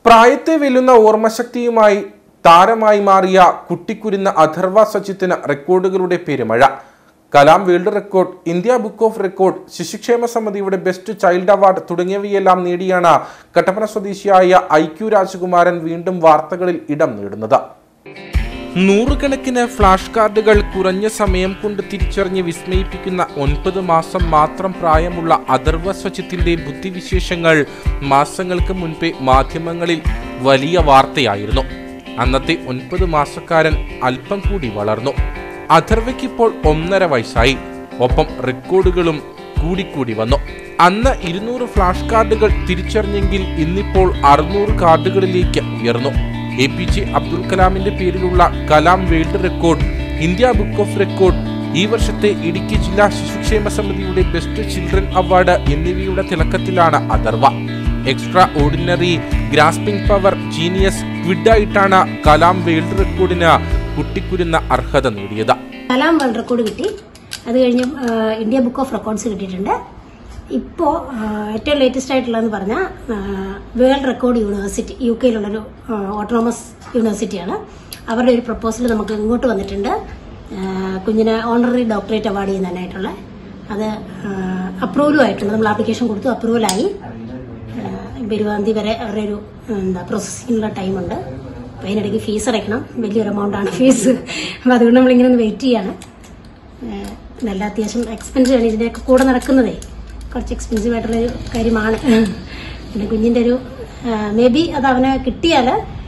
പ്രായത്തെ വെല്ലുന്ന ഓർമ്മശക്തിയുമായി താരമായി മാറിയ കുട്ടിക്കുരുന്ന അഥർവ സച്ചിത്തിന് റെക്കോർഡുകളുടെ പെരുമഴ Kalam world record India book of record ശിശുക്ഷേമ സമിതിയുടെ ബെസ്റ്റ് ചൈൽഡ് അവാർഡ് തുടങ്ങിയവയെല്ലാം നേടിയാണ് കട്ടപ്പന സ്വദേശിയായ ഐ ക്യു രാജകുമാരൻ വീണ്ടും വാർത്തകളിൽ ഇടം നേടുന്നത് നൂറുകണക്കിന് ഫ്ലാഷ് കാർഡുകൾ കുറഞ്ഞ സമയം കൊണ്ട് തിരിച്ചറിഞ്ഞ് വിസ്മയിപ്പിക്കുന്ന ഒൻപത് മാസം മാത്രം പ്രായമുള്ള അഥർവ സ്വചിത്തിന്റെ ബുദ്ധിവിശേഷങ്ങൾ മാസങ്ങൾക്ക് മുൻപേ മാധ്യമങ്ങളിൽ വലിയ വാർത്തയായിരുന്നു അന്നത്തെ ഒൻപത് മാസക്കാരൻ അല്പം കൂടി വളർന്നു അഥർവയ്ക്കിപ്പോൾ ഒന്നര വയസ്സായി ഒപ്പം റെക്കോർഡുകളും കൂടിക്കൂടി വന്നു അന്ന് ഇരുന്നൂറ് ഫ്ലാഷ് കാർഡുകൾ തിരിച്ചറിഞ്ഞെങ്കിൽ ഇന്നിപ്പോൾ അറുന്നൂറ് കാർഡുകളിലേക്ക് ഉയർന്നു എ പി ജെ അബ്ദുൽ കലാമിന്റെ പേരിലുള്ള Kalam world record India book of record ഈ വർഷത്തെ ഇടുക്കി ജില്ലാ ശിശുക്ഷേമ സമിതിയുടെ ബെസ്റ്റ് ചിൽഡ്രൻ അവാർഡ് എന്നിവയുടെ തിളക്കത്തിലാണ് Atharva extra ordinary grasping power genius ക്വിഡായിട്ടാണ് കലാം വേൾഡ് റെക്കോർഡിന് കുട്ടിക്കുരുന്ന അർഹത നേടിയത് കലാം വേൾഡ് റെക്കോർഡ് കിട്ടി അത് കഴിഞ്ഞ് ആ, ഇന്ത്യ ബുക്ക് ഓഫ് റെക്കോർഡ്സ് കിട്ടിയിട്ടുണ്ട് ഇപ്പോൾ ഏറ്റവും ലേറ്റസ്റ്റ് ആയിട്ടുള്ളതെന്ന് പറഞ്ഞാൽ വേൾഡ് റെക്കോർഡ് യൂണിവേഴ്സിറ്റി യു കെയിലുള്ളൊരു ഓട്ടോണമസ് യൂണിവേഴ്സിറ്റിയാണ് അവരുടെ ഒരു പ്രപ്പോസൽ നമുക്ക് ഇങ്ങോട്ട് വന്നിട്ടുണ്ട് ആ, കുഞ്ഞിന് ഓണററി ഡോക്ടറേറ്റ് അവാർഡ് ചെയ്യുന്നതിനായിട്ടുള്ള അത് അപ്രൂവലും ആയിട്ടുണ്ട് നമ്മൾ ആപ്ലിക്കേഷൻ കൊടുത്തു അപ്രൂവലായി ഇരുപതാം തീയതി വരെ അവരുടെ ഒരു എന്താ പ്രോസസ്സിങ്ങിനുള്ള ടൈമുണ്ട് അപ്പോൾ അതിനിടയ്ക്ക് ഫീസ് അടയ്ക്കണം വലിയൊരു എമൗണ്ട് ആണ് ഫീസ് അപ്പോൾ അതുകൊണ്ട് നമ്മളിങ്ങനെ ഒന്ന് വെയിറ്റ് ചെയ്യാണ് ഏഹ് നല്ല അത്യാവശ്യം എക്സ്പെൻസീവ് ആണ് ഇതിൻ്റെയൊക്കെ കൂടെ നടക്കുന്നതേ കുറച്ച് എക്സ്പെൻസീവ് ആയിട്ടുള്ളൊരു കാര്യമാണ് പിന്നെ കുഞ്ഞിൻ്റെ ഒരു മേ ബി അത് അവന് കിട്ടിയാൽ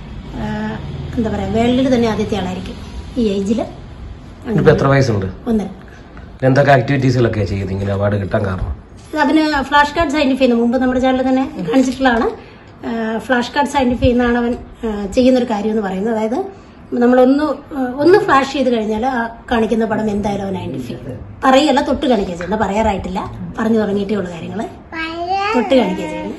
എന്താ പറയുക വേൾഡിൽ തന്നെ ആദ്യത്തെ ആളായിരിക്കും ഈ ഏജിൽ ഇപ്പൊ എത്ര വയസ്സുണ്ട് ഒന്നര എന്തൊക്കെ ആക്ടിവിറ്റീസിലൊക്കെ ചെയ്യുന്നത് ഇങ്ങനെ അവാർഡ് കിട്ടാൻ കാരണം ഇത് അവന് ഫ്ലാഷ് കാർഡ് സൈനിഫ് ചെയ്യുന്നത് മുമ്പ് നമ്മുടെ ചാനലിൽ തന്നെ കാണിച്ചിട്ടുള്ളതാണ് ഫ്ലാഷ് കാർഡ് സൈനിഫ് ചെയ്യുന്നതാണ് അവൻ ആ, ചെയ്യുന്നൊരു കാര്യം എന്ന് പറയുന്നത് അതായത് നമ്മളൊന്ന് ആ, ഒന്ന് ഫ്ലാഷ് ചെയ്ത് കഴിഞ്ഞാൽ ആ കാണിക്കുന്ന പടം എന്തായാലും അവൻ ഐഡന്റിഫൈ ചെയ്യും പറയല്ല തൊട്ട് കാണിക്കുക ചെയ്യുന്നത് പറയാറായിട്ടില്ല പറഞ്ഞു തുടങ്ങിയിട്ടേ ഉള്ള കാര്യങ്ങൾ തൊട്ട് കാണിക്കുക ചെയ്യുന്നത്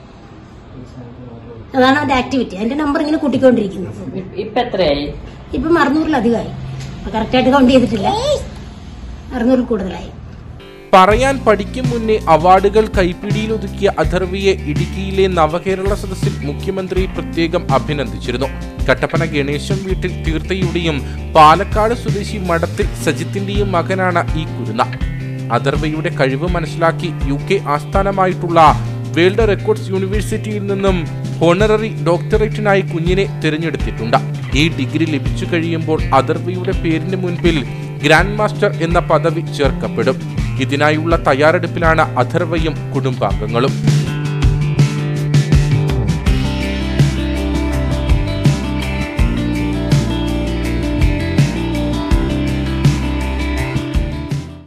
അതാണ് അവന്റെ ആക്ടിവിറ്റി അതിന്റെ നമ്പർ ഇങ്ങനെ കൂട്ടിക്കൊണ്ടിരിക്കുന്നത് ഇപ്പൊ എത്രയായി ഇപ്പം അറുന്നൂറിലധികമായി കറക്റ്റായിട്ട് കൗണ്ട് ചെയ്തിട്ടില്ല അറുന്നൂറിൽ കൂടുതലായി പറയാൻ പഠിക്കും മുന്നേ അവാർഡുകൾ കൈപ്പിടിയിലൊതുക്കിയ അഥർവിയെ ഇടുക്കിയിലെ നവകേരള സദസ്സിൽ മുഖ്യമന്ത്രി പ്രത്യേകം അഭിനന്ദിച്ചിരുന്നു കട്ടപ്പന ഗണേശം വീട്ടിൽ തീർത്ഥയുടെയും പാലക്കാട് സ്വദേശി മഠത്തിൽ സജിത്തിന്റെയും മകനാണ് ഈ കുരുന്ന അഥർവയുടെ കഴിവ് മനസ്സിലാക്കി യു കെ ആസ്ഥാനമായിട്ടുള്ള വേൾഡ് റെക്കോർഡ്സ് യൂണിവേഴ്സിറ്റിയിൽ നിന്നും ഹോണററി ഡോക്ടറേറ്റിനായി കുഞ്ഞിനെ തിരഞ്ഞെടുത്തിട്ടുണ്ട് ഈ ഡിഗ്രി ലഭിച്ചു കഴിയുമ്പോൾ അഥർവയുടെ പേരിന് മുൻപിൽ ഗ്രാൻഡ് മാസ്റ്റർ എന്ന പദവി ചേർക്കപ്പെടും ഇതിനായുള്ള തയ്യാറെടുപ്പിലാണ് അഥർവയും കുടുംബാംഗങ്ങളും